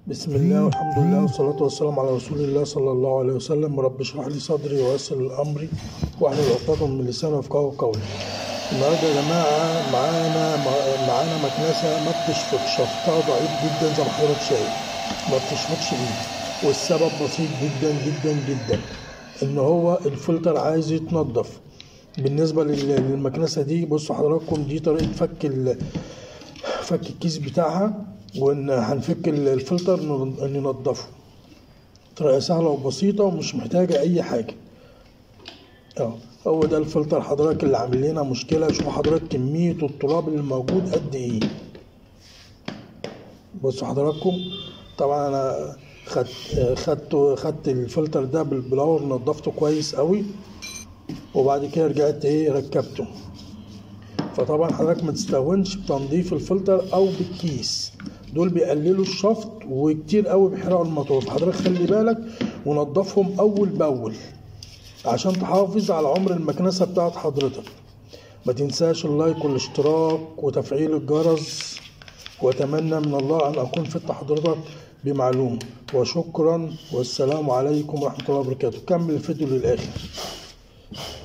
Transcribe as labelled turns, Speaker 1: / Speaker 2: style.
Speaker 1: بسم الله والحمد لله والصلاة والسلام على رسول الله صلى الله عليه وسلم رب اشرح لي صدري ويسر لي أمري واحلل عقدة من لساني يفقهوا قولي النهارده يا جماعة معانا معانا مكنسة ما بتشفطش شفطها ضعيف جدا زي ما حضرتك شايف ما بتشفطش بيه والسبب بسيط جدا جدا جدا إن هو الفلتر عايز يتنضف بالنسبة لل- للمكنسة دي بصوا حضراتكم دي طريقة فك ال- فك الكيس بتاعها وان هنفك ال- الفلتر ن- ننضفه طريقة سهلة وبسيطة ومش محتاجة أي حاجة اه هو ده الفلتر حضرتك اللي عامل لنا مشكلة شوف حضرتك كمية التراب اللي موجود قد ايه بصوا حضراتكم طبعا انا خدت خدت خدت الفلتر ده بالبلاور نضفته كويس قوي وبعد كده رجعت ايه ركبته فطبعا حضرتك ما تستهونش بتنظيف الفلتر او بالكيس دول بيقللوا الشفط وكتير قوي بيحرقوا الموتور فحضرتك خلي بالك ونضفهم اول باول عشان تحافظ على عمر المكنسة بتاعت حضرتك ما تنساش اللايك والاشتراك وتفعيل الجرس واتمنى من الله ان اكون فدت حضرتك بمعلومة وشكرا والسلام عليكم ورحمة الله وبركاته كمل الفيديو للاخر